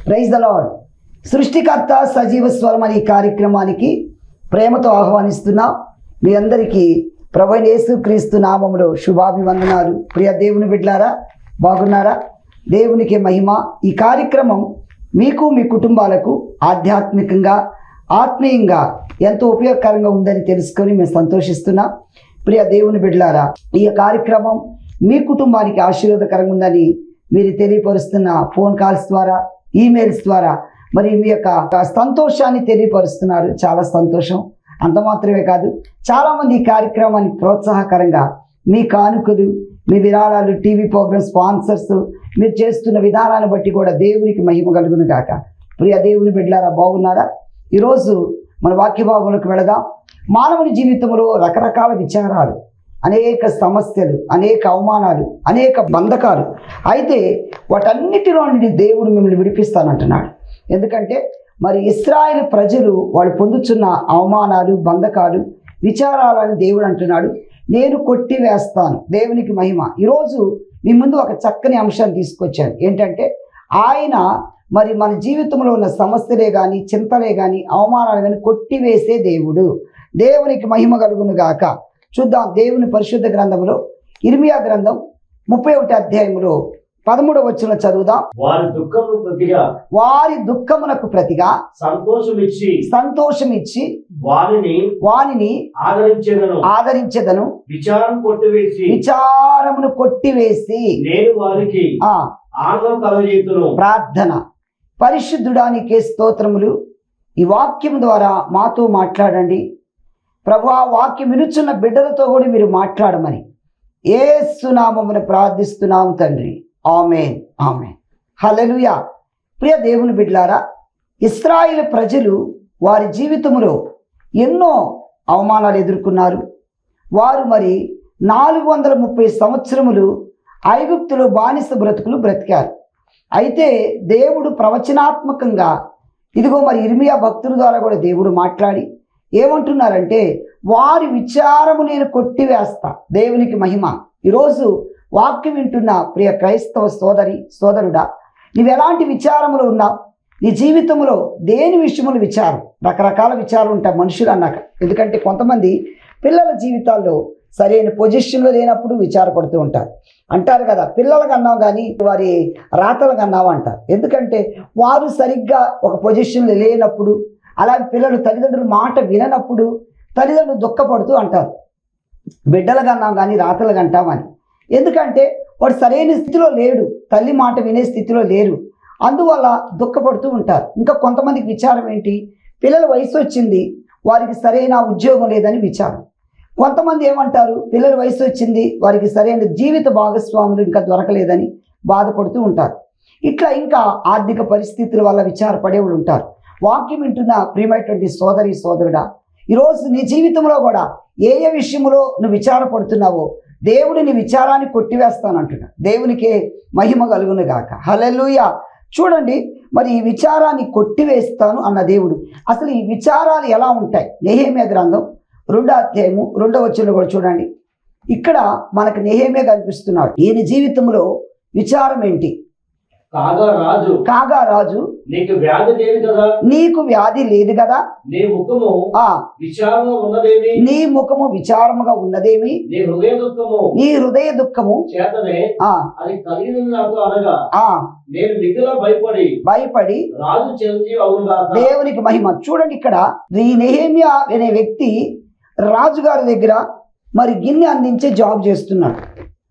Praise the lord సృష్టికర్త సజీవ స్వరం అనే ఈ కార్యక్రమానికి ప్రేమతో ఆహ్వానిస్తున్నా మీ అందరికీ ప్రభు యేసు క్రీస్తు నామములో శుభాభివందనాలు ప్రియ దేవుని బిడ్లారా బాగున్నారా దేవునికి మహిమ ఈ కార్యక్రమం మీకు మీ కుటుంబాలకు ఆధ్యాత్మికంగా ఆత్మీయంగా ఎంతో ఉపయోగకరంగా ఉందని తెలుసుకొని మేము సంతోషిస్తున్నాం ప్రియ దేవుని బిడ్డలారా ఈ కార్యక్రమం మీ కుటుంబానికి ఆశీర్వాదకరంగా ఉందని మీరు తెలియపరుస్తున్న ఫోన్ కాల్స్ ద్వారా ఈమెయిల్స్ ద్వారా మరి మీ యొక్క సంతోషాన్ని తెలియపరుస్తున్నారు చాలా సంతోషం అంత మాత్రమే కాదు చాలామంది ఈ కార్యక్రమానికి ప్రోత్సాహకరంగా మీ కానుకలు మీ విరాళాలు టీవీ ప్రోగ్రామ్ స్పాన్సర్స్ మీరు చేస్తున్న విధానాన్ని బట్టి కూడా దేవునికి మహిమ కలుగును గాక ప్రియ దేవుని బిడ్డలారా బాగున్నారా ఈరోజు మన వాక్య భాగంలోకి వెళదాం మానవుని జీవితంలో రకరకాల విచారాలు అనేక సమస్యలు అనేక అవమానాలు అనేక బంధకాలు అయితే వాటన్నిటిలో నుండి దేవుడు మిమ్మల్ని విడిపిస్తానంటున్నాడు ఎందుకంటే మరి ఇస్రాయేల్ ప్రజలు వాళ్ళు పొందుతున్న అవమానాలు బంధకాలు విచారాలని దేవుడు అంటున్నాడు నేను కొట్టి వేస్తాను దేవునికి మహిమ ఈరోజు మీ ముందు ఒక చక్కని అంశాన్ని తీసుకొచ్చాను ఏంటంటే ఆయన మరి మన జీవితంలో ఉన్న సమస్యలే కానీ చింతలే కానీ అవమానాలు కానీ కొట్టివేసే దేవుడు దేవునికి మహిమ కలుగును గాక చూద్దాం దేవుని పరిశుద్ధ గ్రంథంలో ఇర్మియా గ్రంథం ముప్పై ఒకటి అధ్యాయంలో పదమూడవ వచ్చిన చదువుదాం వారి దుఃఖము ప్రతిగా వారి దుఃఖమునకు ప్రతిగా సంతోషమిచ్చి సంతోషం ఇచ్చి వారిని వానిని ఆదరించేదను ఆదరించదను విచారం కొట్టివేసి విచారమును కొట్టివేసి నేను వారికి ఆ ఆనందం కలగజేతును ప్రార్థన పరిశుద్ధుడానికి స్తోత్రములు ఈ వాక్యం ద్వారా మాతో మాట్లాడండి ప్రభు ఆ వాక్యం వినుచున్న బిడ్డలతో కూడా మీరు మాట్లాడమని ఏ సునామమును ప్రార్థిస్తున్నాము తండ్రి ఆమెన్ ఆమెన్ హల్లెలూయా ప్రియ దేవుని బిడ్డలారా ఇస్రాయిల్ ప్రజలు వారి జీవితంలో ఎన్నో అవమానాలు ఎదుర్కొన్నారు వారు మరి నాలుగు వందల ముప్పై సంవత్సరములు ఐగుప్తులో బానిస బ్రతుకులు బ్రతికారు అయితే దేవుడు ప్రవచనాత్మకంగా ఇదిగో మరి ఇర్మియా భక్తుల ద్వారా కూడా దేవుడు మాట్లాడి ఏమంటున్నారంటే వారి విచారము నేను కొట్టివేస్తా దేవునికి మహిమ ఈరోజు వాక్యం వింటున్న ప్రియ క్రైస్తవ సోదరి సోదరుడా నీవు ఎలాంటి విచారములు ఉన్నావు నీ జీవితంలో దేని విషయములు విచారం రకరకాల విచారం ఉంటాయి మనుషులు అన్నాక ఎందుకంటే కొంతమంది పిల్లల జీవితాల్లో సరైన పొజిషన్లో లేనప్పుడు విచారపడుతూ ఉంటారు అంటారు కదా పిల్లలకు అన్నాం కానీ వారి రాతలకు అన్నావు అంటారు ఎందుకంటే వారు సరిగ్గా ఒక పొజిషన్లో లేనప్పుడు అలాగే పిల్లలు తల్లిదండ్రుల మాట విననప్పుడు తల్లిదండ్రులు దుఃఖపడుతూ అంటారు బిడ్డలకు అన్నాం కానీ రాతలకు అంటామని ఎందుకంటే వాడు సరైన స్థితిలో లేడు తల్లి మాట వినే స్థితిలో లేరు అందువల్ల దుఃఖపడుతూ ఉంటారు ఇంకా కొంతమందికి విచారం ఏంటి పిల్లల వయసు వచ్చింది వారికి సరైన ఉద్యోగం లేదని విచారం కొంతమంది ఏమంటారు పిల్లల వయసు వచ్చింది వారికి సరైన జీవిత భాగస్వాములు ఇంకా దొరకలేదని బాధపడుతూ ఉంటారు ఇట్లా ఇంకా ఆర్థిక పరిస్థితుల వల్ల విచారపడేవాళ్ళు ఉంటారు వాక్యం వింటున్న ప్రియమైనటువంటి సోదరి సోదరుడా ఈరోజు నీ జీవితంలో కూడా ఏ ఏ విషయంలో నువ్వు విచారపడుతున్నావో దేవుడు నీ విచారాన్ని కొట్టివేస్తానంటున్నా దేవునికే మహిమ కలుగును గాక హలెలుయ చూడండి మరి ఈ విచారాన్ని కొట్టివేస్తాను అన్న దేవుడు అసలు ఈ విచారాలు ఎలా ఉంటాయి నెహేమియా గ్రంథం రెండో అధ్యాయము రెండో వచ్చిన కూడా చూడండి ఇక్కడ మనకు నెహేమే కనిపిస్తున్నాడు ఈయన జీవితంలో విచారం ఏంటి కాగా రాజు కాగా రాజు నీకు వ్యాధి లేదు కదా నీకు వ్యాధి లేదు కదా నీ ముఖము ఆ విచారంగా ఉన్నదేమి నీ ముఖము విచారముగా ఉన్నదేమి నీ హృదయ దుఃఖము నీ హృదయ దుఃఖము చేతనే ఆ అది కలిగిన నాతో అనగా ఆ నేను మిగిలిన భయపడి భయపడి రాజు చిరంజీవి అవునుగాక దేవునికి మహిమ చూడండి ఇక్కడ ఈ నెహేమియా అనే వ్యక్తి రాజుగారి దగ్గర మరి గిన్నె అందించే జాబ్ చేస్తున్నాడు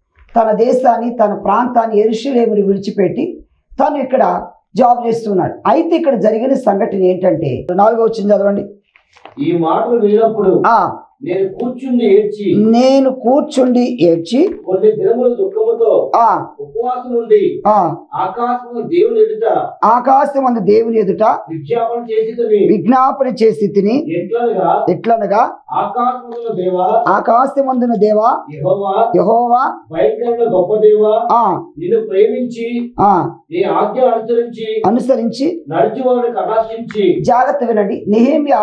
తన దేశాన్ని తన ప్రాంతాన్ని ఎరుషులేముని విడిచిపెట్టి తను ఇక్కడ జాబ్ చేస్తున్నాడు అయితే ఇక్కడ జరిగిన సంఘటన ఏంటంటే నాలుగో వచ్చింది చదవండి ఈ మాటలు విన్నప్పుడు ఆ నేను కూర్చుండి ఏడ్చి నేను కూర్చుండి ఏడ్చి కొన్ని దినముల దుఃఖముతో ఆ ఉపవాసం నుండి ఆ ఆకాశము దేవుని ఎదుట ఆకాశమందు దేవుని ఎదుట విజ్ఞాపన చేసి తిని విజ్ఞాపన చేసి తిని ఎట్లనగా ఎట్లనగా ఆకాశముల దేవా ఆకాశమందున దేవా యెహోవా యహోవా భయంకరమైన గొప్ప దేవా ఆ నిన్ను ప్రేమించి ఆ నీ ఆజ్ఞ అనుసరించి అనుసరించి నడిచి వారిని కటాక్షించి జాగ్రత్త వినండి నెహేమియా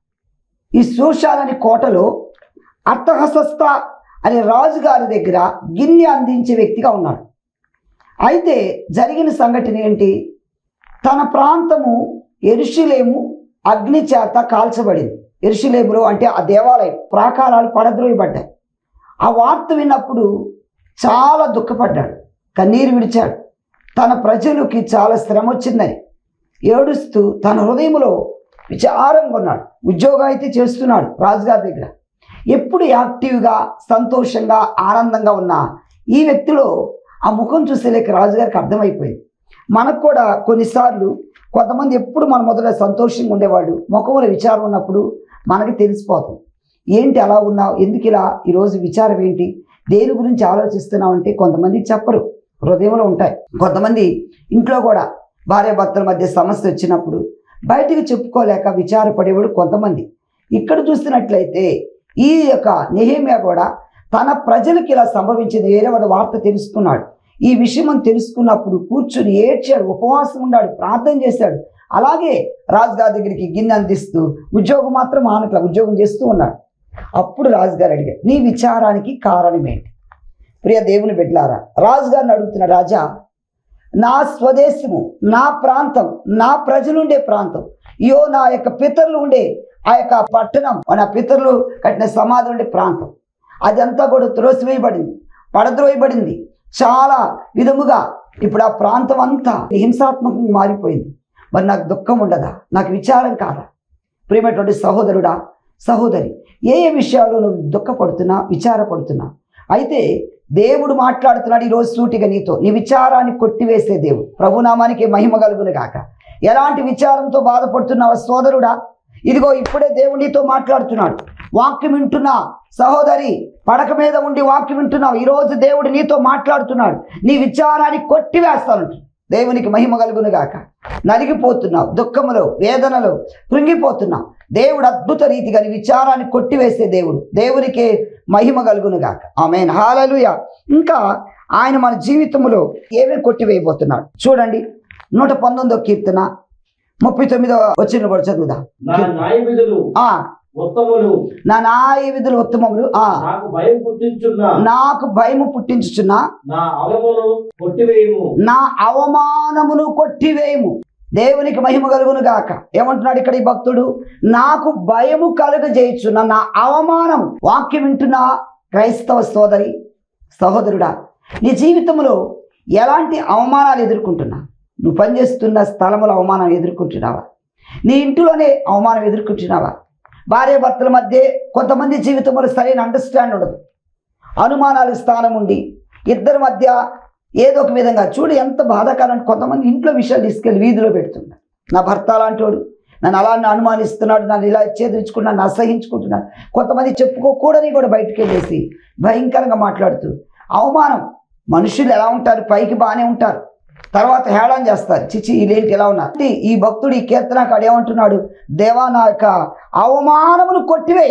ఈ సూషాలని కోటలో అర్థహసస్త అనే రాజుగారి దగ్గర గిన్నె అందించే వ్యక్తిగా ఉన్నాడు అయితే జరిగిన సంఘటన ఏంటి తన ప్రాంతము ఎరుషులేము అగ్ని చేత కాల్చబడింది ఎరుషులేములో అంటే ఆ దేవాలయం ప్రాకారాలు పడద్రోయబడ్డాయి ఆ వార్త విన్నప్పుడు చాలా దుఃఖపడ్డాడు కన్నీరు విడిచాడు తన ప్రజలకి చాలా శ్రమ వచ్చిందని ఏడుస్తూ తన హృదయంలో విచారంగా ఉన్నాడు ఉద్యోగం అయితే చేస్తున్నాడు రాజుగారి దగ్గర ఎప్పుడు యాక్టివ్గా సంతోషంగా ఆనందంగా ఉన్న ఈ వ్యక్తిలో ఆ ముఖం చూసేలేక రాజుగారికి అర్థమైపోయింది మనకు కూడా కొన్నిసార్లు కొంతమంది ఎప్పుడు మన మొదట సంతోషంగా ఉండేవాడు ముఖంలో విచారం ఉన్నప్పుడు మనకి తెలిసిపోతుంది ఏంటి అలా ఉన్నావు ఎందుకు ఇలా ఈరోజు విచారం ఏంటి దేని గురించి ఆలోచిస్తున్నావు అంటే కొంతమంది చెప్పరు హృదయంలో ఉంటాయి కొంతమంది ఇంట్లో కూడా భార్య భర్తల మధ్య సమస్య వచ్చినప్పుడు బయటికి చెప్పుకోలేక విచారపడేవాడు కొంతమంది ఇక్కడ చూసినట్లయితే ఈ యొక్క నెహేమియా కూడా తన ప్రజలకు ఇలా సంభవించింది వేరే వాడు వార్త తెలుసుకున్నాడు ఈ విషయం అని తెలుసుకున్నప్పుడు కూర్చుని ఏడ్చాడు ఉపవాసం ఉన్నాడు ప్రార్థన చేశాడు అలాగే రాజుగారి దగ్గరికి గిన్నె అందిస్తూ ఉద్యోగం మాత్రం ఆనట్ల ఉద్యోగం చేస్తూ ఉన్నాడు అప్పుడు రాజుగారు అడిగాడు నీ విచారానికి కారణం ఏంటి ప్రియ దేవుని బిడ్డలారా రాజుగారిని అడుగుతున్న రాజా నా స్వదేశము నా ప్రాంతం నా ప్రజలుండే ప్రాంతం ఇయో నా యొక్క పితరులు ఉండే ఆ యొక్క పట్టణం నా పితరులు కట్టిన సమాధి ఉండే ప్రాంతం అదంతా కూడా త్రోసివేయబడింది పడద్రోయబడింది చాలా విధముగా ఇప్పుడు ఆ ప్రాంతం అంతా హింసాత్మకంగా మారిపోయింది మరి నాకు దుఃఖం ఉండదా నాకు విచారం కాదా ప్రియమైనటువంటి సహోదరుడా సహోదరి ఏ ఏ విషయాల్లో నువ్వు దుఃఖపడుతున్నా విచారపడుతున్నా అయితే దేవుడు మాట్లాడుతున్నాడు ఈరోజు సూటిగా నీతో నీ విచారాన్ని కొట్టివేసే దేవుడు ప్రభునామానికి మహిమ కలుగును కాక ఎలాంటి విచారంతో బాధపడుతున్నావా సోదరుడా ఇదిగో ఇప్పుడే దేవుడు నీతో మాట్లాడుతున్నాడు వాక్యం వింటున్నా సహోదరి పడక మీద ఉండి వాక్యం వింటున్నావు ఈరోజు దేవుడు నీతో మాట్లాడుతున్నాడు నీ విచారాన్ని కొట్టివేస్తాను దేవునికి మహిమ కలుగును గాక నలిగిపోతున్నావు దుఃఖములో వేదనలో కృంగిపోతున్నావు దేవుడు అద్భుత రీతిగా నీ విచారాన్ని కొట్టివేసే దేవుడు దేవునికి మహిమ కలుగును గాక ఆమె హాలలుయ ఇంకా ఆయన మన జీవితంలో ఏమేమి కొట్టివేయబోతున్నాడు చూడండి నూట పంతొమ్మిదో కీర్తన ముప్పై తొమ్మిదో వచ్చిన కూడా చదువుదా నా న్యాయ విధులు ఆ ఉత్తములు నా నాయ విధులు ఉత్తమములు ఆ నాకు భయం పుట్టించున్న నాకు భయము పుట్టించుచున్న నా అవమును కొట్టివేయము నా అవమానమును కొట్టివేయము దేవునికి మహిమ కలుగును గాక ఏమంటున్నాడు ఇక్కడ ఈ భక్తుడు నాకు భయము కలుగజేయుచున్న నా అవమానం వాక్యం వింటున్న క్రైస్తవ సోదరి సహోదరుడా నీ జీవితంలో ఎలాంటి అవమానాలు ఎదుర్కొంటున్నా నువ్వు పనిచేస్తున్న స్థలములో అవమానం ఎదుర్కొంటున్నావా నీ ఇంటిలోనే అవమానం ఎదుర్కొంటున్నావా భార్య భర్తల మధ్య కొంతమంది జీవితంలో సరైన అండర్స్టాండ్ ఉండదు అనుమానాలకు స్థానం ఉండి ఇద్దరి మధ్య ఏదో ఒక విధంగా చూడు ఎంత బాధాకరం కొంతమంది ఇంట్లో విషయాలు తీసుకెళ్ళి వీధిలో పెడుతున్నారు నా భర్త అలాంటోడు నన్ను అలా అనుమానిస్తున్నాడు నన్ను ఇలా చేదరించుకున్నాను నన్ను అసహించుకుంటున్నాను కొంతమంది చెప్పుకోకూడని కూడా బయటికి వెళ్ళేసి భయంకరంగా మాట్లాడుతూ అవమానం మనుషులు ఎలా ఉంటారు పైకి బాగానే ఉంటారు తర్వాత హేళన చేస్తారు చిచి ఇదేంటి ఎలా ఉన్నారు అంటే ఈ భక్తుడు ఈ కీర్తనకాడు ఏమంటున్నాడు దేవా నా యొక్క అవమానమును కొట్టివే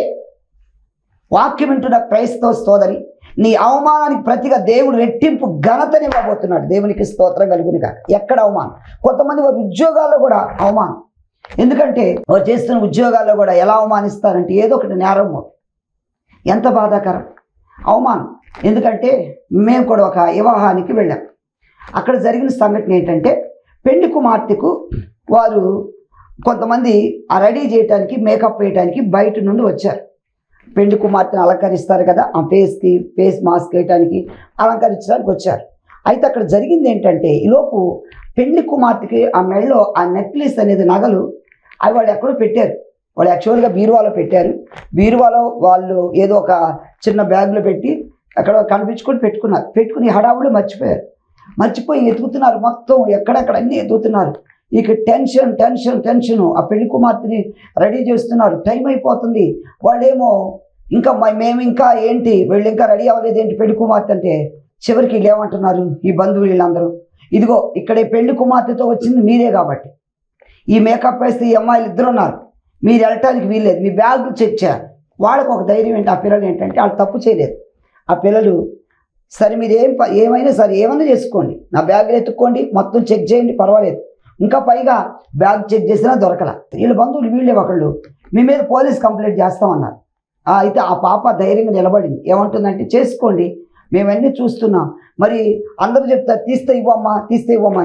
వాక్యం వింటున్న క్రైస్తవ సోదరి నీ అవమానానికి ప్రతిగా దేవుడు రెట్టింపు ఘనతనివ్వబోతున్నాడు దేవునికి స్తోత్రం కలుగుని కాక ఎక్కడ అవమానం కొంతమంది వారి ఉద్యోగాల్లో కూడా అవమానం ఎందుకంటే వారు చేస్తున్న ఉద్యోగాల్లో కూడా ఎలా అవమానిస్తారంటే ఏదో ఒకటి నేరం మోపు. ఎంత బాధాకరం అవమానం ఎందుకంటే మేము కూడా ఒక వివాహానికి వెళ్ళాం అక్కడ జరిగిన సంఘటన ఏంటంటే పెళ్లి కుమార్తెకు వారు కొంతమంది ఆ రెడీ చేయడానికి మేకప్ వేయడానికి బయట నుండి వచ్చారు పెళ్లి కుమార్తెను అలంకరిస్తారు కదా ఆ ఫేస్కి ఫేస్ మాస్క్ వేయడానికి అలంకరించడానికి వచ్చారు అయితే అక్కడ జరిగింది ఏంటంటే ఈలోపు పెళ్లి కుమార్తెకి ఆ మెడలో ఆ నెక్లెస్ అనేది నగలు అవి వాళ్ళు ఎక్కడో పెట్టారు వాళ్ళు యాక్చువల్గా బీరువాలో పెట్టారు బీరువాలో వాళ్ళు ఏదో ఒక చిన్న బ్యాగ్లో పెట్టి అక్కడ కనిపించుకొని పెట్టుకున్నారు పెట్టుకుని హడావుడు మర్చిపోయారు మర్చిపోయి ఎతుకుతున్నారు మొత్తం ఎక్కడెక్కడ అన్నీ ఎతుకుతున్నారు ఇక టెన్షన్ టెన్షన్ టెన్షన్ ఆ పెళ్లి కుమార్తెని రెడీ చేస్తున్నారు టైం అయిపోతుంది వాళ్ళేమో ఇంకా మ- మేము ఇంకా ఏంటి వీళ్ళు ఇంకా రెడీ అవ్వలేదు ఏంటి పెళ్లి కుమార్తె అంటే చివరికి వీళ్ళు ఏమంటున్నారు ఈ బంధువులు వీళ్ళందరూ ఇదిగో ఇక్కడే పెళ్లి కుమార్తెతో వచ్చింది మీరే కాబట్టి ఈ మేకప్ వేస్తే ఈ అమ్మాయిలు ఇద్దరు ఉన్నారు మీరు వెళ్ళటానికి వీల్లేదు మీ బ్యాగ్ చెక్ చేయాలి వాళ్ళకు ఒక ధైర్యం ఏంటి ఆ పిల్లలు ఏంటంటే వాళ్ళు తప్పు చేయలేదు ఆ పిల్లలు సరే మీరు ఏం ప- ఏమైనా సరే ఏమైనా చేసుకోండి నా బ్యాగ్ ఎత్తుక్కోండి మొత్తం చెక్ చేయండి పర్వాలేదు ఇంకా పైగా బ్యాగ్ చెక్ చేసినా దొరకల వీళ్ళ బంధువులు వీళ్ళే ఒకళ్ళు మీ మీద పోలీస్ కంప్లైంట్ చేస్తామన్నారు ఆ, అయితే ఆ పాప ధైర్యంగా నిలబడింది ఏమంటుందంటే చేసుకోండి మేమన్నీ చూస్తున్నాం మరి అందరూ చెప్తారు తీస్తే ఇవ్వమ్మా తీస్తే ఇవ్వమ్మా అని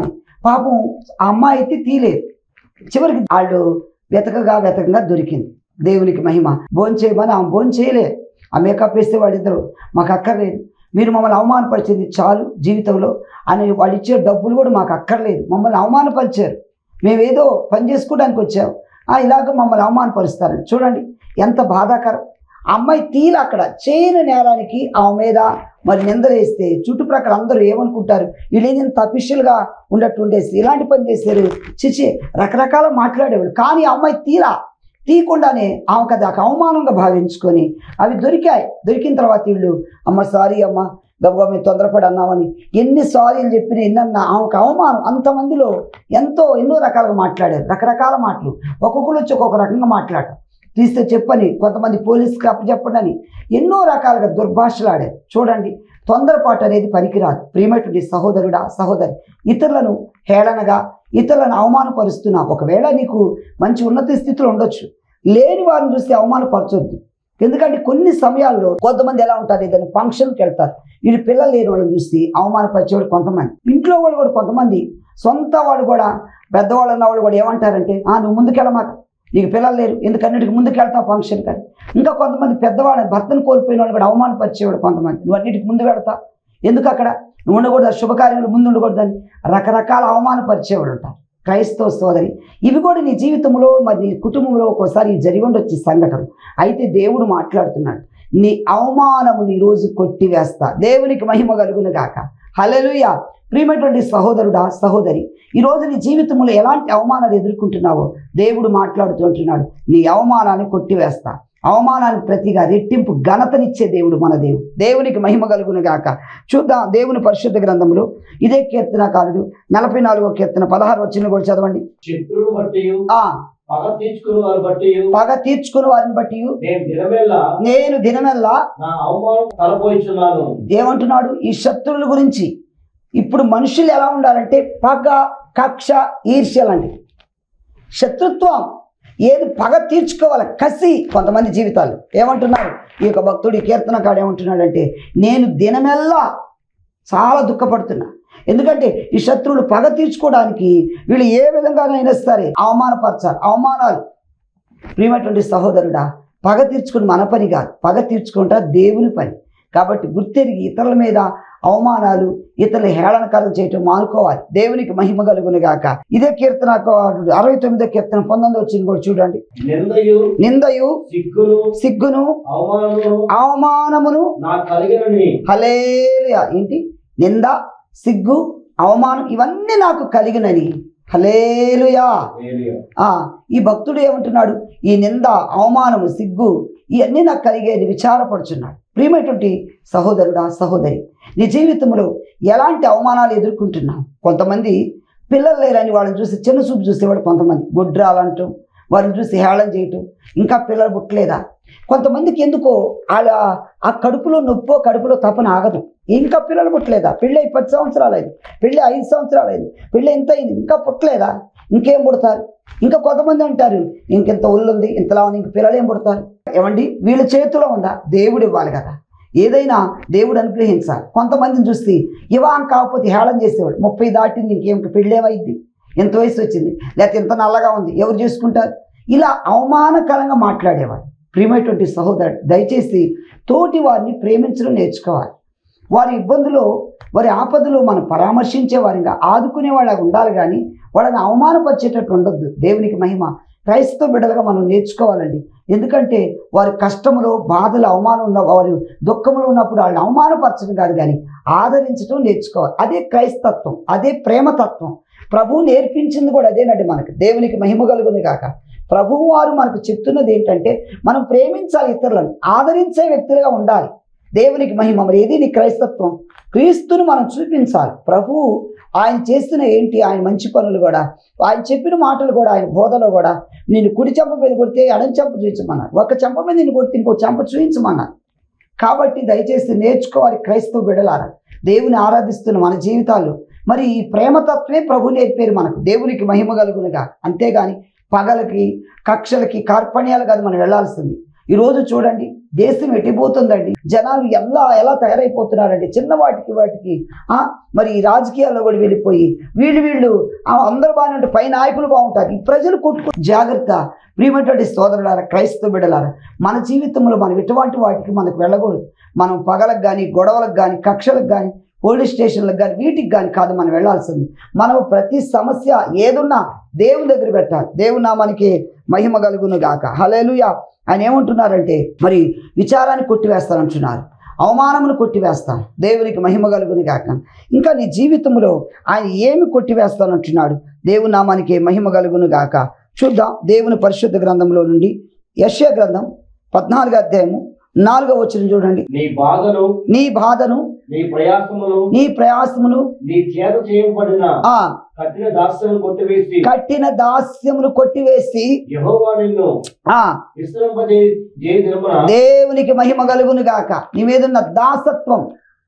పాపం ఆ అమ్మాయి అయితే తీలేదు చివరికి వాళ్ళు వెతకగా వెతకగా దొరికింది దేవునికి మహిమ భోంచేయమని ఆమె భోజనం చేయలే ఆ మేకప్ వేస్తే వాళ్ళిద్దరు మాకు అక్కర్లేదు మీరు మమ్మల్ని అవమానపరిచింది చాలు జీవితంలో అని వాళ్ళు ఇచ్చే డబ్బులు కూడా మాకు అక్కర్లేదు మమ్మల్ని అవమానపరిచారు మేమేదో పని చేసుకోవడానికి వచ్చాం ఆ, ఇలాగ మమ్మల్ని అవమానపరుస్తారని చూడండి ఎంత బాధాకరం ఆ అమ్మాయి తీల అక్కడ చేయని నేరానికి ఆమె మీద మరి నిందలేస్తే చుట్టుప్రక్కల అందరూ ఏమనుకుంటారు వీళ్ళు ఏంటంత అఫీషియల్గా ఉన్నట్టు ఉండేసి ఇలాంటి పని చేశారు చిచి రకరకాల మాట్లాడేవాడు కానీ ఆ అమ్మాయి తీరా తీయకుండానే ఆమెకు అది ఒక అవమానంగా భావించుకొని అవి దొరికాయి దొరికిన తర్వాత వీళ్ళు అమ్మ సారీ అమ్మ గబగబా మేము తొందరపడి అన్నామని ఎన్ని సారీలు చెప్పిన ఎన్నన్నా ఆమెకు అవమానం అంతమందిలో ఎంతో ఎన్నో రకాలుగా మాట్లాడారు రకరకాల మాటలు ఒక్కొక్కరు వచ్చి ఒక్కొక్క రకంగా మాట్లాడటం తీస్తే చెప్పని కొంతమంది పోలీసుకి అప్పచెప్పండి అని ఎన్నో రకాలుగా దుర్భాషలాడారు చూడండి తొందరపాటు అనేది పనికిరాదు ప్రియమైనటువంటి సహోదరుడా సహోదరి ఇతరులను హేళనగా ఇతరులను అవమానపరుస్తున్నా ఒకవేళ నీకు మంచి ఉన్నత స్థితిలో ఉండొచ్చు లేని వారిని చూస్తే అవమానపరచొద్దు ఎందుకంటే కొన్ని సమయాల్లో కొంతమంది ఎలా ఉంటారు ఏదైనా ఫంక్షన్కి వెళ్తారు వీళ్ళు పిల్లలు లేని వాళ్ళని చూసి అవమానపరిచేవాడు కొంతమంది ఇంట్లో వాళ్ళు కూడా కొంతమంది సొంత వాడు కూడా పెద్దవాళ్ళు ఉన్న వాళ్ళు కూడా ఏమంటారంటే ఆ నువ్వు ముందుకెళ్ళమాక నీకు పిల్లలు లేరు ఎందుకన్నిటికి ముందుకెళ్తావు ఫంక్షన్ కానీ ఇంకా కొంతమంది పెద్దవాళ్ళని భర్తను కోల్పోయిన వాళ్ళు కూడా అవమానపరిచేవాడు కొంతమంది నువ్వు అన్నిటికి ముందు వెళతా ఎందుకు అక్కడ నువ్వు ఉండకూడదు ఆ శుభకార్యంలో ముందు ఉండకూడదని రకరకాల అవమానపరిచేవాడు ఉంటారు క్రైస్తవ సోదరి ఇవి కూడా నీ జీవితంలో మరి నీ కుటుంబంలో ఒక్కోసారి జరిగి ఉండొచ్చు ఈ సంఘటన అయితే దేవుడు మాట్లాడుతున్నాడు నీ అవమానము నీ రోజు కొట్టివేస్తా దేవునికి మహిమ కలుగును గాక హల్లెలూయా ప్రియమైనటువంటి సహోదరుడా సహోదరి ఈరోజు నీ జీవితంలో ఎలాంటి అవమానాలు ఎదుర్కొంటున్నావో దేవుడు మాట్లాడుతుంటున్నాడు నీ అవమానాన్ని కొట్టివేస్తా అవమానానికి ప్రతిగా రెట్టింపు ఘనతనిచ్చే దేవుడు మన దేవుడు దేవునికి మహిమ కలుగును గాక చూద్దాం దేవుని పరిశుద్ధ గ్రంథములు ఇదే కీర్తనకారుడు నలభై నాలుగో కీర్తన పదహారు వచ్చిన కూడా చదవండి శత్రువును బట్టి ఆ పగ తీర్చుకుని వారు బట్టి పగ తీర్చుకుని వారిని బట్టి నేను దినమేలా నేను దినమెల్లా నా అవమానం తలపోయిచున్నాను ఏమంటున్నాడు ఈ శత్రువుల గురించి ఇప్పుడు మనుషులు ఎలా ఉండాలంటే పగ కక్ష ఈర్ష్యలండి శత్రుత్వం ఏది పగ తీర్చుకోవాలి కసి కొంతమంది జీవితాలు ఏమంటున్నారు ఈ యొక్క భక్తుడి కీర్తనకాడు ఏమంటున్నాడంటే నేను దినమెల్లా చాలా దుఃఖపడుతున్నా ఎందుకంటే ఈ శత్రువులు పగ తీర్చుకోవడానికి వీళ్ళు ఏ విధంగానైనా సరే అవమానపరచాలి అవమానాలు ప్రియమైనటువంటి సహోదరుడా పగ తీర్చుకుని మన పని కాదు పగ తీర్చుకుంటా దేవుని పని కాబట్టి గుర్తెరిగి ఇతరుల మీద అవమానాలు ఇతరుల హేళనకరం చేయటం మానుకోవాలి దేవునికి మహిమ కలుగును గాక ఇదే కీర్తన అరవై తొమ్మిదో కీర్తన పంతొమ్మిది వచ్చింది కూడా చూడండి నిందయు నిందయు సిగ్గును సిగ్గును అవమానమును అవమానమును నాకు కలిగినని హలేలుయా ఏంటి నింద సిగ్గు అవమానం ఇవన్నీ నాకు కలిగినని హలేలుయా ఏలియా. ఆ ఈ భక్తుడు ఏమంటున్నాడు ఈ నింద అవమానము సిగ్గు ఇవన్నీ నాకు కలిగేది విచారపడుచున్నాడు ప్రియమైనటువంటి సహోదరుడా సహోదరి నీ జీవితంలో ఎలాంటి అవమానాలు ఎదుర్కొంటున్నావు కొంతమంది పిల్లలు లేరని వాళ్ళని చూసి చిన్న చూపు చూసేవాడు కొంతమంది గుడ్రాలంటూ వారిని చూసి హేళన చేయటం ఇంకా పిల్లలు పుట్టలేదా కొంతమందికి ఎందుకో వాళ్ళ ఆ కడుపులో నొప్పో కడుపులో తపన ఆగదు ఇంకా పిల్లలు పుట్టలేదా పెళ్ళి అయి పది సంవత్సరాలు అయింది పెళ్ళి ఐదు సంవత్సరాలు అయింది పెళ్ళి ఎంత అయింది ఇంకా పుట్టలేదా ఇంకేం పుడతారు ఇంకా కొంతమంది అంటారు ఇంకెంత ఒళ్ళుంది ఇంతలా ఉంది ఇంక పిల్లలు ఏం పుడతారు ఏమండి వీళ్ళ చేతిలో ఉందా దేవుడు ఇవ్వాలి కదా ఏదైనా దేవుడు అనుగ్రహించాలి కొంతమందిని చూస్తే ఇవాం కాకపోతే హేళన చేసేవాడు ముప్పై దాటింది ఇంకేం పెళ్ళేమైంది ఎంత వయసు వచ్చింది లేకపోతే ఎంత నల్లగా ఉంది ఎవరు చేసుకుంటారు ఇలా అవమానకరంగా మాట్లాడేవాడు ప్రియమైనటువంటి సహోదరుడు దయచేసి తోటి వారిని ప్రేమించడం నేర్చుకోవాలి వారి ఇబ్బందులో వారి ఆపదలో మనం పరామర్శించే వారిగా ఆదుకునే వాళ్ళగా ఉండాలి కానీ వాళ్ళని అవమానపరిచేటట్టు ఉండొద్దు దేవునికి మహిమ క్రైస్తవ బిడ్డలుగా మనం నేర్చుకోవాలండి ఎందుకంటే వారి కష్టములో బాధలు అవమానం ఉన్న వారి దుఃఖంలో ఉన్నప్పుడు వాళ్ళని అవమానపరచడం కాదు కానీ ఆదరించడం నేర్చుకోవాలి అదే క్రైస్తత్వం అదే ప్రేమతత్వం ప్రభువు నేర్పించింది కూడా అదేనండి మనకు దేవునికి మహిమ కలుగుని కాక ప్రభువు వారు మనకు చెప్తున్నది ఏంటంటే మనం ప్రేమించాలి ఇతరులను ఆదరించే వ్యక్తులుగా ఉండాలి దేవునికి మహిమ మరి ఏది నీ క్రైస్తత్వం క్రీస్తును మనం చూపించాలి ప్రభువు ఆయన చేస్తున్న ఏంటి ఆయన మంచి పనులు కూడా ఆయన చెప్పిన మాటలు కూడా ఆయన బోధలో కూడా నేను కుడి చెంప మీద కొడితే ఎడం చెంప చూపించమన్నారు ఒక చెంప మీద నేను కొడితే ఇంకో చెంప చూపించమన్నారు కాబట్టి దయచేసి నేర్చుకోవాలి క్రైస్తవ బిడలారా దేవుని ఆరాధిస్తున్న మన జీవితాల్లో మరి ఈ ప్రేమతత్వమే ప్రభు నేర్పేరు మనకు దేవునికి మహిమ కలుగునుగా అంతేగాని పగలకి కక్షలకి కార్పణ్యాలు కాదు మనం వెళ్ళాల్సింది ఈరోజు చూడండి దేశం ఎట్టిపోతుందండి జనాలు ఎలా ఎలా తయారైపోతున్నారండి చిన్న వాటికి వాటికి ఆ, మరి ఈ రాజకీయాల్లో కూడా వెళ్ళిపోయి వీళ్ళు వీళ్ళు ఆ, అందరూ బాగానే ఉంటే పై నాయకులు బాగుంటారు ఈ ప్రజలు కొట్టుకో జాగ్రత్త ప్రియమైనటువంటి సోదరులారా క్రైస్తవ బిడ్డలారా మన జీవితంలో మనం ఎటువంటి వాటికి మనకు వెళ్ళకూడదు మనం పగలకు కానీ గొడవలకు కానీ కక్షలకు కానీ పోలీస్ స్టేషన్లకు కానీ వీటికి కానీ కాదు మనం వెళ్ళాల్సింది మనం ప్రతి సమస్య ఏదున్నా దేవుని దగ్గర పెట్టాలి దేవుని నామానికి మహిమ కలుగును గాక హలేలుయా ఆయన ఏమంటున్నారంటే మరి విచారాన్ని కొట్టివేస్తానంటున్నారు అవమానమును కొట్టివేస్తాం దేవునికి మహిమ కలుగును గాక ఇంకా నీ జీవితంలో ఆయన ఏమి కొట్టివేస్తానంటున్నాడు దేవుని నామానికి మహిమ కలుగును గాక చూద్దాం దేవుని పరిశుద్ధ గ్రంథంలో నుండి యశ్య గ్రంథం పద్నాలుగు అధ్యాయము నాలుగో వచ్చిన చూడండి నీ బాధను నీ బాధను నీ ప్రయాసమును నీ ప్రయాసమును నీ చేత చేయబడిన ఆ కఠిన దాస్యము కొట్టివేసి కట్టిన దాస్యమును కొట్టివేసి యెహోవా నిన్ను ఆ విశ్రమింపజే జయ దినమున దేవునికి మహిమ కలుగును గాక నీ మీదున్న దాసత్వం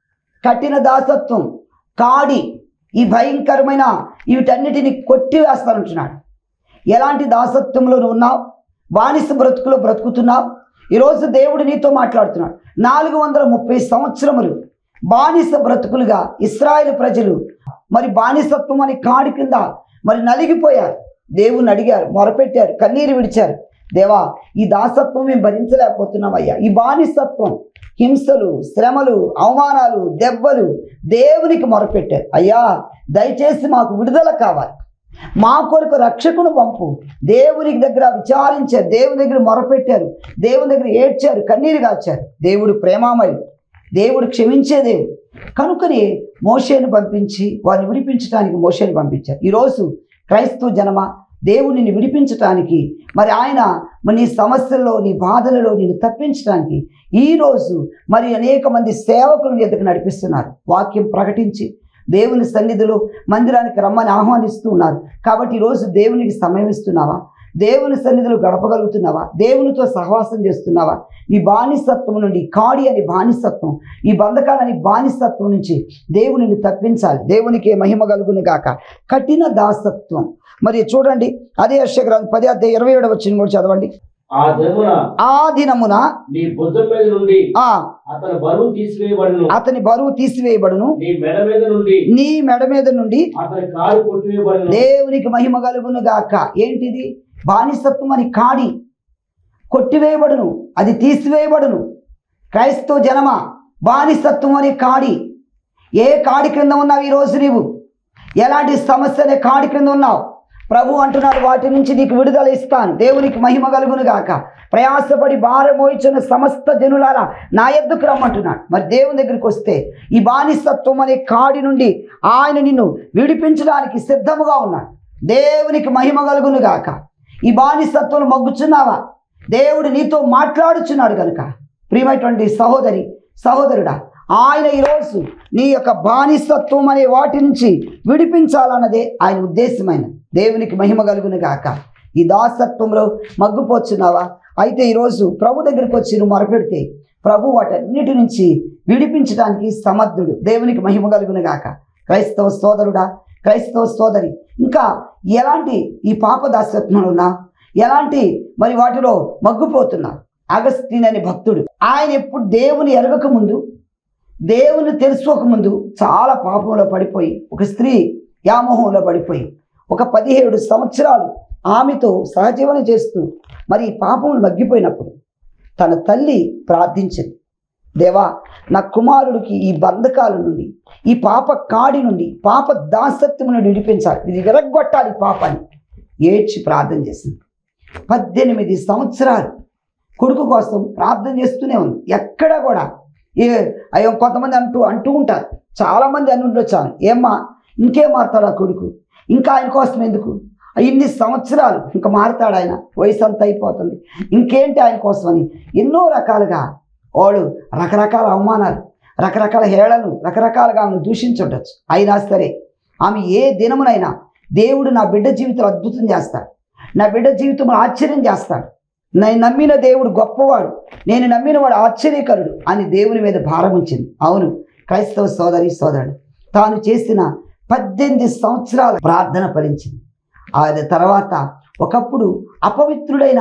కఠిన దాసత్వం కాడి ఈ భయంకరమైన వీటన్నిటిని కొట్టివేస్తానంటున్నాడు ఎలాంటి దాసత్వంలో నువ్వు ఉన్నావు బానిస బ్రతుకులో బ్రతుకుతున్నావు ఈరోజు దేవుడు నీతో మాట్లాడుతున్నాడు నాలుగు వందల ముప్పై సంవత్సరములు బానిస బ్రతుకులుగా ఇస్రాయేల్ ప్రజలు మరి బానిసత్వం అని కాడి కింద మరి నలిగిపోయారు దేవుని అడిగారు మొరపెట్టారు కన్నీరు విడిచారు దేవా ఈ దాసత్వం మేము భరించలేకపోతున్నామయ్యా ఈ బానిసత్వం హింసలు శ్రమలు అవమానాలు దెబ్బలు దేవునికి మొరపెట్టారు అయ్యా దయచేసి మాకు విడుదల కావాలి మా కొరకు రక్షకును పంపు దేవునికి దగ్గర విచారించారు దేవుని దగ్గర మొరపెట్టారు దేవుని దగ్గర ఏడ్చారు కన్నీరు కాచారు దేవుడు ప్రేమామయుడు దేవుడు క్షమించే దేవుడు కనుకని మోషేని పంపించి వారిని విడిపించడానికి మోషేని పంపించారు ఈరోజు క్రైస్తవ జనమ దేవుడు నిన్ను విడిపించటానికి మరి ఆయన మరి నీ సమస్యల్లో నీ బాధలలో నిన్ను తప్పించడానికి ఈరోజు మరి అనేక మంది సేవకులను ఎదుగు నడిపిస్తున్నారు వాక్యం ప్రకటించి దేవుని సన్నిధిలో మందిరానికి రమ్మని ఆహ్వానిస్తూ ఉన్నారు కాబట్టి ఈరోజు దేవునికి సమయం ఇస్తున్నావా దేవుని సన్నిధిలో గడపగలుగుతున్నావా దేవునితో సహవాసం చేస్తున్నావా నీ బానిసత్వం నుండి కాడి అని బానిసత్వం ఈ బంధకాలని బానిసత్వం నుంచి దేవునిని తప్పించాలి దేవునికి మహిమ కలుగును గాక కఠిన దాసత్వం మరి చూడండి అదే అక్షగ్రంథం పది అధ్యాయ ఇరవై ఏడవ వచ్చిన కూడా చదవండి ఆ దినమున ఆ దినమున నీ భుజం మీద నుండి ఆ అతని బరువు తీసివేయబడును అతని బరువు తీసివేయబడును నీ మెడ మీద నుండి నీ మెడ మీద నుండి అతని కాలు కొట్టివేయబడును దేవునికి మహిమ కలుగును గాక ఏంటిది బానిసత్వం అని కాడి కొట్టివేయబడును అది తీసివేయబడును క్రైస్తవ జనమ బానిసత్వం అని కాడి ఏ కాడి క్రింద ఉన్నావు ఈరోజు నీవు ఎలాంటి సమస్య అనే కాడి క్రింద ఉన్నావు ప్రభు అంటున్నాడు వాటి నుంచి నీకు విడుదల ఇస్తాను దేవునికి మహిమ కలుగును గాక ప్రయాసపడి భారం మోయించిన సమస్త జనులారా నా ఎద్దుకు రమ్మంటున్నాడు మరి దేవుని దగ్గరికి వస్తే ఈ బానిసత్వం అనే కాడి నుండి ఆయన నిన్ను విడిపించడానికి సిద్ధముగా ఉన్నాడు దేవునికి మహిమ కలుగును గాక ఈ బానిసత్వం మగ్గుచున్నావా దేవుడు నీతో మాట్లాడుచున్నాడు కనుక ప్రియమైనటువంటి సహోదరి సహోదరుడా ఆయన ఈరోజు నీ యొక్క బానిసత్వం అనే వాటి నుంచి విడిపించాలన్నదే ఆయన ఉద్దేశమైన దేవునికి మహిమ కలుగును గాక ఈ దాసత్వంలో మగ్గుపోచున్నావా అయితే ఈరోజు ప్రభు దగ్గరికి వచ్చి నువ్వు మొరపెడితే ప్రభు వాటన్నిటి నుంచి విడిపించడానికి సమర్థుడు దేవునికి మహిమ కలుగును గాక క్రైస్తవ సోదరుడా క్రైస్తవ సోదరి ఇంకా ఎలాంటి ఈ పాప దాసత్వంలో ఉన్నా ఎలాంటి మరి వాటిలో మగ్గుపోతున్నా అగస్టిన్ అనే భక్తుడు ఆయన ఎప్పుడు దేవుని ఎరగక ముందు దేవుని తెలుసుకోకముందు చాలా పాపంలో పడిపోయి ఒక స్త్రీ వ్యామోహంలో పడిపోయి ఒక పదిహేడు సంవత్సరాలు ఆమెతో సహజీవనం చేస్తూ మరి ఈ పాపములు మగ్గిపోయినప్పుడు తన తల్లి ప్రార్థించింది దేవా నా కుమారుడికి ఈ బంధకాల నుండి ఈ పాప కాడి నుండి పాప దాసత్వం నుండి విడిపించాలి ఇది విరగొట్టాలి ఈ పాపాన్ని ఏడ్చి ప్రార్థన చేసింది పద్దెనిమిది సంవత్సరాలు కొడుకు కోసం ప్రార్థన చేస్తూనే ఉంది ఎక్కడ కూడా ఏ అయ్యో కొంతమంది అంటూ అంటూ ఉంటారు చాలామంది అని ఉండొచ్చాను ఏమ్మా ఇంకేం మారుతాడు ఆ కొడుకు ఇంకా ఆయన కోసం ఎందుకు ఇన్ని సంవత్సరాలు ఇంకా మారుతాడు ఆయన వయసు అంతా అయిపోతుంది ఇంకేంటి ఆయన కోసం అని ఎన్నో రకాలుగా వాడు రకరకాల అవమానాలు రకరకాల హేళనలు రకరకాలుగా ఆమెను దూషించుండొచ్చు అయినా సరే ఆమె ఏ దినమునైనా దేవుడు నా బిడ్డ జీవితం అద్భుతం చేస్తాడు నా బిడ్డ జీవితం ఆశ్చర్యం చేస్తాడు నేను నమ్మిన దేవుడు గొప్పవాడు నేను నమ్మిన వాడు ఆశ్చర్యకరుడు అని దేవుని మీద భారం ఉంచింది అవును క్రైస్తవ సోదరి సోదరుడు తాను చేసిన పద్దెనిమిది సంవత్సరాల ప్రార్థన ఫలించింది ఆ తర్వాత ఒకప్పుడు అపవిత్రుడైన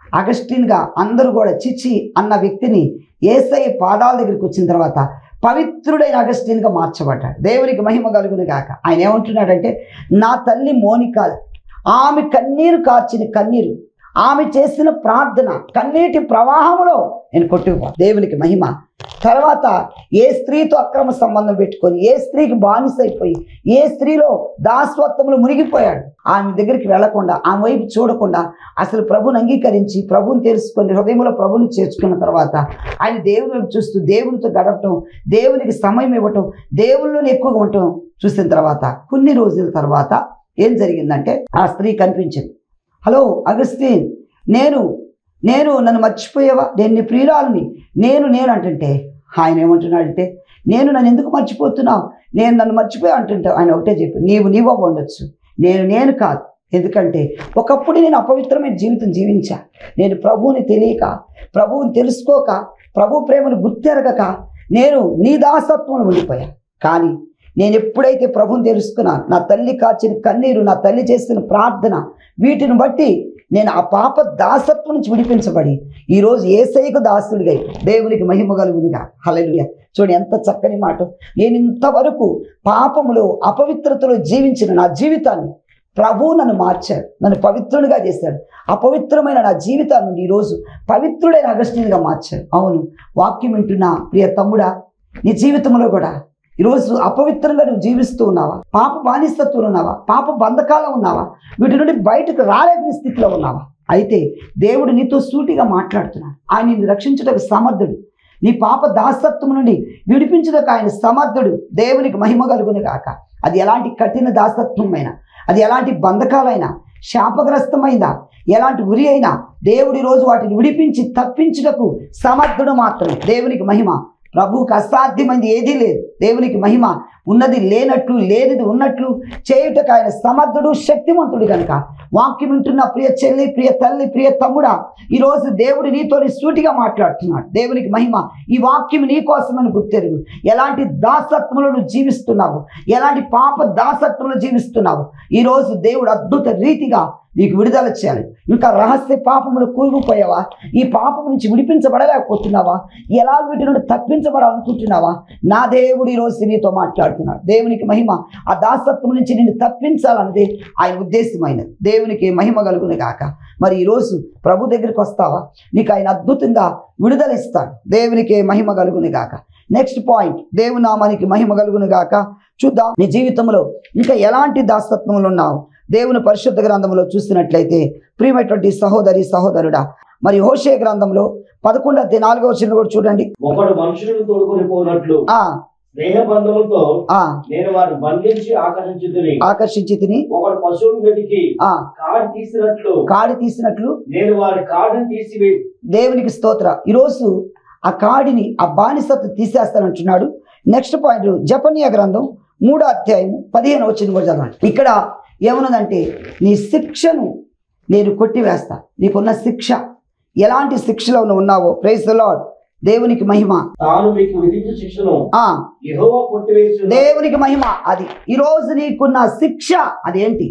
అగస్టిన్గా అందరూ కూడా చిచి అన్న వ్యక్తిని ఏసై పాదాల దగ్గరికి వచ్చిన తర్వాత పవిత్రుడైన అగస్టిన్గా మార్చబడ్డాడు దేవునికి మహిమ కలుగును గాక ఆయన ఏమంటున్నాడంటే నా తల్లి మోనిక ఆమె కన్నీరు కార్చిన కన్నీరు ఆమె చేసిన ప్రార్థన కన్నీటి ప్రవాహంలో నేను కొట్టుకుపో దేవునికి మహిమ తర్వాత ఏ స్త్రీతో అక్రమ సంబంధం పెట్టుకొని ఏ స్త్రీకి బానిసైపోయి ఏ స్త్రీలో దాస్వత్వములు మునిగిపోయాడు ఆమె దగ్గరికి వెళ్లకుండా ఆమె వైపు చూడకుండా అసలు ప్రభుని అంగీకరించి ప్రభుని తెలుసుకొని హృదయంలో ప్రభుని చేర్చుకున్న తర్వాత ఆయన దేవుని వైపు చూస్తూ దేవునితో గడపటం దేవునికి సమయం ఇవ్వటం దేవుళ్ళని ఎక్కువగా ఉండటం చూసిన తర్వాత కొన్ని రోజుల తర్వాత ఏం జరిగిందంటే ఆ స్త్రీ కనిపించింది హలో అగస్టిన్ నేను నేను నన్ను మర్చిపోయావా నేను నీ ప్రియురాలని నేను నేను అంటుంటే ఆయన ఏమంటున్నాడంటే నేను నన్ను ఎందుకు మర్చిపోతున్నావు నేను నన్ను మర్చిపోయా అంటుంటే ఆయన ఒకటే చెప్పి నీవు నీవో ఉండొచ్చు నేను నేను కాదు ఎందుకంటే ఒకప్పుడు నేను అపవిత్రమైన జీవితం జీవించా నేను ప్రభువుని తెలియక ప్రభువుని తెలుసుకోక ప్రభు ప్రేమను గుర్తెరగక నేను నీ దాసత్వంలో ఉండిపోయా కానీ నేను ఎప్పుడైతే ప్రభుని తెలుసుకున్నాను నా తల్లి కాచిన కన్నీరు నా తల్లి చేసిన ప్రార్థన వీటిని బట్టి నేను ఆ పాప దాసత్వం నుంచి విడిపించబడి ఈరోజు ఏసైకు దాసుడిగా దేవునికి మహిమ కలుగునుగా హల్లెలూయా చూడండి ఎంత చక్కని మాట నేను ఇంతవరకు పాపములో అపవిత్రతలో జీవించిన నా జీవితాన్ని ప్రభువు నన్ను మార్చాడు నన్ను పవిత్రునిగా చేశాడు అపవిత్రమైన నా జీవితాన్ని నుండి ఈరోజు పవిత్రుడైన అగస్టిన్గా మార్చాడు అవును వాక్యం వింటున్న ప్రియ తమ్ముడా నీ జీవితంలో కూడా ఈరోజు అపవిత్రంగా నువ్వు జీవిస్తూ ఉన్నావా పాప బానిసత్వంలో ఉన్నావా పాప బంధకాల్లో ఉన్నావా వీటి నుండి బయటకు రాలేని స్థితిలో ఉన్నావా అయితే దేవుడు నీతో సూటిగా మాట్లాడుతున్నాడు ఆయన నిన్ను రక్షించుటకు సమర్థుడు నీ పాప దాసత్వం నుండి విడిపించుటకు ఆయన సమర్థుడు దేవునికి మహిమ కలుగును గాక అది ఎలాంటి కఠిన దాసత్వమైనా అది ఎలాంటి బంధకాలైనా శాపగ్రస్తమైందా ఎలాంటి ఉరి అయినా దేవుడి రోజు వాటిని విడిపించి తప్పించుటకు సమర్థుడు మాత్రమే దేవునికి మహిమ ప్రభువుకి అసాధ్యమైంది ఏదీ లేదు దేవునికి మహిమ ఉన్నది లేనట్లు లేనిది ఉన్నట్లు చేయుటకు ఆయన సమర్థుడు శక్తివంతుడు కనుక వాక్యం వింటున్న ప్రియ చెల్లి ప్రియ తల్లి ప్రియ తమ్ముడా ఈరోజు దేవుడు నీతోని సూటిగా మాట్లాడుతున్నాడు దేవునికి మహిమ ఈ వాక్యం నీ కోసమని గుర్తెరుగు ఎలాంటి దాసత్వంలో నువ్వు జీవిస్తున్నావు ఎలాంటి పాప దాసత్వంలో జీవిస్తున్నావు ఈరోజు దేవుడు అద్భుత రీతిగా నీకు విడుదల చేయాలి ఇంకా రహస్య పాపములు కూరుకుపోయావా ఈ పాపం నుంచి విడిపించబడలేకపోతున్నావా ఎలా వీటి నుండి తప్పించబడాలనుకుంటున్నావా నా దేవుడు ఈరోజు నీతో మాట్లాడుతున్నాడు దేవునికి మహిమ ఆ దాసత్వం నుంచి నిన్ను తప్పించాలన్నది ఆయన ఉద్దేశమైనది దేవునికి మహిమ కలుగును గాక మరి ఈరోజు ప్రభు దగ్గరికి వస్తావా నీకు ఆయన అద్భుతంగా విడుదల ఇస్తాడు దేవునికి మహిమ కలుగును గాక నెక్స్ట్ పాయింట్ దేవుని నామానికి మహిమ కలుగును గాక చూద్దాం నీ జీవితంలో ఇంకా ఎలాంటి దాసత్వములు ఉన్నావు దేవుని పరిశుద్ధ గ్రంథంలో చూసినట్లయితే ప్రియమైనటువంటి సహోదరి సహోదరుడా మరి హోషే గ్రంథంలో పదకొండు అధ్యాయ నాలుగో వచ్చిన కూడా చూడండి ఒకడు మనుషులను తోడుకొని పోనట్లు ఆ స్నేహ బంధములతో ఆ నేను వారిని బంధించి ఆకర్షించుతుని ఆకర్షించి తిని ఒకడు పశువును వెతికి ఆ కాడి తీసినట్లు కాడి తీసినట్లు నేను వారి కాడిని తీసివే దేవునికి స్తోత్ర ఈరోజు ఆ కాడిని ఆ బానిసత్వం తీసేస్తానంటున్నాడు నెక్స్ట్ పాయింట్ జపనీయ గ్రంథం మూడో అధ్యాయం పదిహేను వచ్చింది కూడా చదవండి ఇక్కడ ఏమన్నదంటే నీ శిక్షను నేను కొట్టివేస్తా నీకున్న శిక్ష ఎలాంటి శిక్షలో నువ్వు ఉన్నావో ప్రైజ్ ద లార్డ్ దేవునికి మహిమ తాను మీకు విధించిన శిక్షను ఆ యెహోవా కొట్టివేసి దేవునికి మహిమ అది ఈరోజు నీకున్న శిక్ష అదేంటి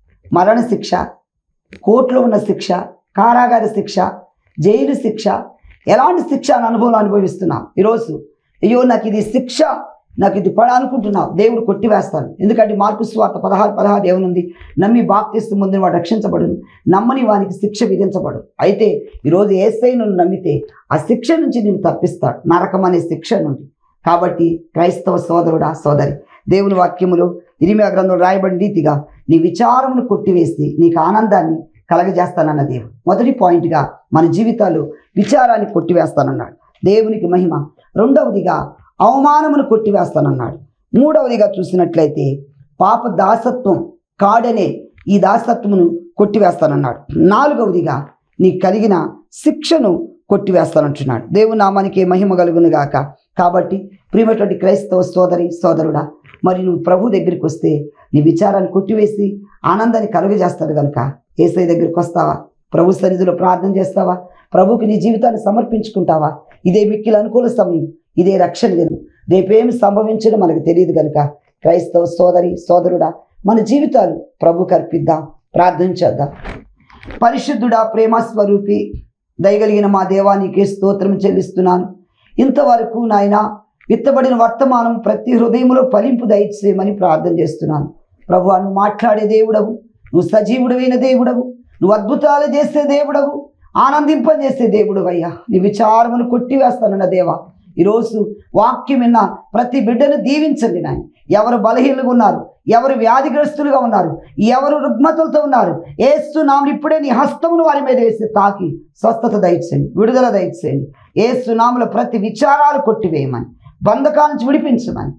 మరణ శిక్ష కోర్టులో ఉన్న శిక్ష కారాగార శిక్ష జైలు శిక్ష ఎలాంటి శిక్ష అని అనుభవం అనుభవిస్తున్నావు ఈరోజు అయ్యో నాకు ఇది శిక్ష నాకు ఇది పడ అనుకుంటున్నావు దేవుడు కొట్టివేస్తాను ఎందుకంటే మార్కు స్వార్థ పదహారు పదహారు ఏమనుంది నమ్మి బాప్తిస్తూ ముందు వాడు రక్షించబడును నమ్మని వానికి శిక్ష విధించబడు అయితే ఈరోజు ఏసై నువ్వు నమ్మితే ఆ శిక్ష నుంచి నేను తప్పిస్తాడు నరకం అనే శిక్ష నుండి కాబట్టి క్రైస్తవ సోదరుడా సోదరి దేవుని వాక్యములో ఇరిమియా గ్రంథం రాయబడిన రీతిగా నీ విచారమును కొట్టివేసి నీకు ఆనందాన్ని కలగజేస్తానన్న దేవుడు మొదటి పాయింట్గా మన జీవితాలు విచారాన్ని కొట్టివేస్తానన్నాడు దేవునికి మహిమ రెండవదిగా అవమానమును కొట్టివేస్తానన్నాడు మూడవదిగా చూసినట్లయితే పాప దాసత్వం కాడనే ఈ దాసత్వమును కొట్టివేస్తానన్నాడు నాలుగవదిగా నీకు కలిగిన శిక్షను కొట్టివేస్తానంటున్నాడు దేవుని నామానికి మహిమ కలుగును గాక కాబట్టి ప్రియమైనటువంటి క్రైస్తవ సోదరి సోదరుడా మరి నువ్వు ప్రభు దగ్గరికి వస్తే నీ విచారాన్ని కొట్టివేసి ఆనందాన్ని కలుగజేస్తాడు కనుక ఏసై దగ్గరికి వస్తావా ప్రభు సన్నిధిలో ప్రార్థన చేస్తావా ప్రభుకి నీ జీవితాన్ని సమర్పించుకుంటావా ఇదే మిక్కిలి అనుకూల సమయం ఇదే రక్షణ దినం రేపేమి సంభవించడం మనకు తెలియదు కనుక క్రైస్తవ సోదరి సోదరుడా మన జీవితాలు ప్రభుకి అర్పిద్దాం ప్రార్థన చేద్దాం పరిశుద్ధుడా ప్రేమ స్వరూపి దయగలిగిన మా దేవానికి స్తోత్రం చెల్లిస్తున్నాను ఇంతవరకు నాయన విత్తబడిన వర్తమానం ప్రతి హృదయంలో ఫలింపు దయచేయమని ప్రార్థన చేస్తున్నాను ప్రభు నువ్వు మాట్లాడే దేవుడవు నువ్వు సజీవుడైన దేవుడవు నువ్వు అద్భుతాలు చేసే దేవుడవు ఆనందింపజేసే దేవుడు అయ్యా నీ విచారమును కొట్టివేస్తానన్న దేవా ఈరోజు వాక్యం విన్న ప్రతి బిడ్డను దీవించండి నాయన ఎవరు బలహీనలుగా ఉన్నారు ఎవరు వ్యాధిగ్రస్తులుగా ఉన్నారు ఎవరు రుగ్మతలతో ఉన్నారు ఏసు నామని ఇప్పుడే నీ హస్తమును వారి మీద వేసి తాకి స్వస్థత దయచేయండి విడుదల దయచేయండి ఏసు నామలో ప్రతి విచారాలు కొట్టివేయమని బంధకాల నుంచి విడిపించమని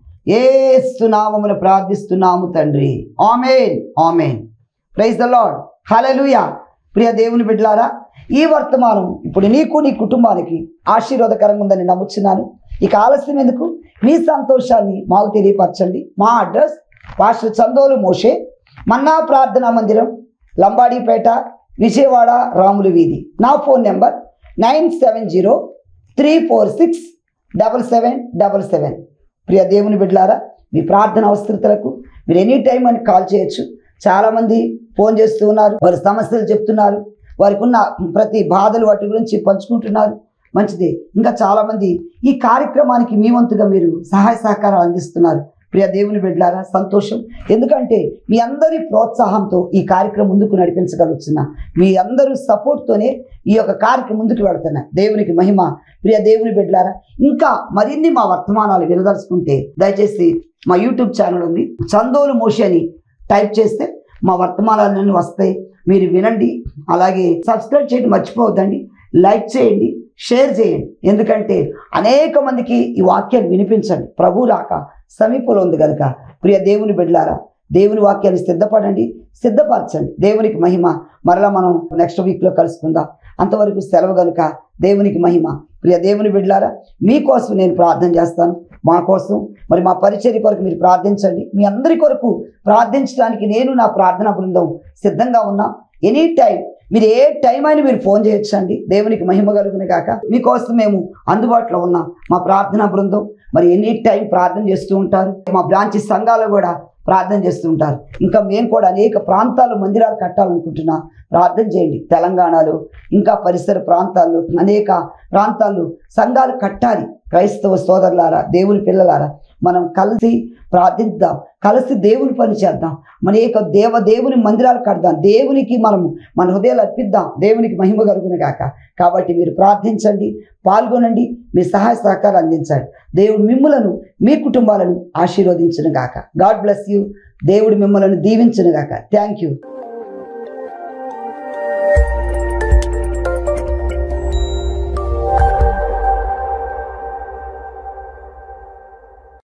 ఏసు నామమును ప్రార్థిస్తున్నాము తండ్రి amen amen praise the lord hallelujah ప్రియ దేవుని బిడ్డలారా ఈ వర్తమానం ఇప్పుడు నీకు నీ కుటుంబానికి ఆశీర్వాదకరంగా ఉందని నమ్ముచున్నాను ఇక ఆలస్యం ఎందుకు మీ సంతోషాన్ని మాకు తెలియపరచండి మా address pastor Chandolu Moshe Manna ప్రార్థనా మందిరం లంబాడీపేట విజయవాడ రాములు వీధి నా phone number nine seven zero three four six double seven double seven ప్రియ దేవుని బిడ్డలారా మీ ప్రార్థన అవసరతలకు మీరు ఎనీ టైం అని కాల్ చేయొచ్చు చాలామంది ఫోన్ చేస్తూ ఉన్నారు వారి సమస్యలు చెప్తున్నారు వారికి ఉన్న ప్రతి బాధలు వాటి గురించి పంచుకుంటున్నారు మంచిది ఇంకా చాలామంది ఈ కార్యక్రమానికి మీ వంతుగా మీరు సహాయ సహకారం అందిస్తున్నారు ప్రియ దేవుని బిడ్డలారా సంతోషం ఎందుకంటే మీ అందరి ప్రోత్సాహంతో ఈ కార్యక్రమం ముందుకు నడిపించగలుగుతున్నా మీ అందరూ సపోర్ట్తోనే ఈ యొక్క కార్యక్రమం ముందుకు వెళుతున్నా దేవునికి మహిమ ప్రియ దేవుని బిడ్డలారా ఇంకా మరిన్ని మా వర్తమానాలు వినదలుచుకుంటే దయచేసి మా యూట్యూబ్ ఛానల్ ఉంది చందోలు మోషి అని టైప్ చేస్తే మా వర్తమానాలన్నీ వస్తాయి మీరు వినండి అలాగే సబ్స్క్రైబ్ చేయడం మర్చిపోవద్దండి లైక్ చేయండి షేర్ చేయండి ఎందుకంటే అనేక మందికి ఈ వాక్యాన్ని వినిపించండి ప్రభు రాక సమీపంలో ఉంది కనుక ప్రియ దేవుని బిడ్డలారా దేవుని వాక్యాన్ని సిద్ధపడండి సిద్ధపరచండి దేవునికి మహిమ మరలా మనం నెక్స్ట్ వీక్లో కలుసుకుందాం అంతవరకు సెలవు కనుక దేవునికి మహిమ ప్రియ దేవుని బిడ్డలారా మీకోసం నేను ప్రార్థన చేస్తాను మా కోసం మరి మా పరిచర్య కొరకు మీరు ప్రార్థించండి మీ అందరి కొరకు ప్రార్థించడానికి నేను నా ప్రార్థనా బృందం సిద్ధంగా ఉన్నా ఎనీ టైం మీరు ఏ టైం అయినా మీరు ఫోన్ చేయొచ్చండి దేవునికి మహిమ కలుగును కాక మీకోసం మేము అందుబాటులో ఉన్నాం మా ప్రార్థనా బృందం మరి ఎనీ టైం ప్రార్థన చేస్తూ ఉంటారు మా బ్రాంచి సంఘాలు కూడా ప్రార్థన చేస్తూ ఉంటారు ఇంకా మేము కూడా అనేక ప్రాంతాలు మందిరాలు కట్టాలనుకుంటున్నాం ప్రార్థన చేయండి తెలంగాణలో ఇంకా పరిసర ప్రాంతాల్లో అనేక ప్రాంతాల్లో సంఘాలు కట్టాలి క్రైస్తవ సోదరులారా దేవుని పిల్లలారా మనం కలిసి ప్రార్థిద్దాం కలిసి దేవుని పని చేద్దాం మన యొక్క దేవ దేవుని మందిరాలు కడదాం దేవునికి మనము మన హృదయాలు అర్పిద్దాం దేవునికి మహిమ కలుగును గాక కాబట్టి మీరు ప్రార్థించండి పాల్గొనండి మీ సహాయ సహకారం అందించండి దేవుడు మిమ్ములను మీ కుటుంబాలను ఆశీర్వదించును గాక గాడ్ బ్లెస్ యూ దేవుడు మిమ్మల్ని దీవించును గాక థ్యాంక్ యూ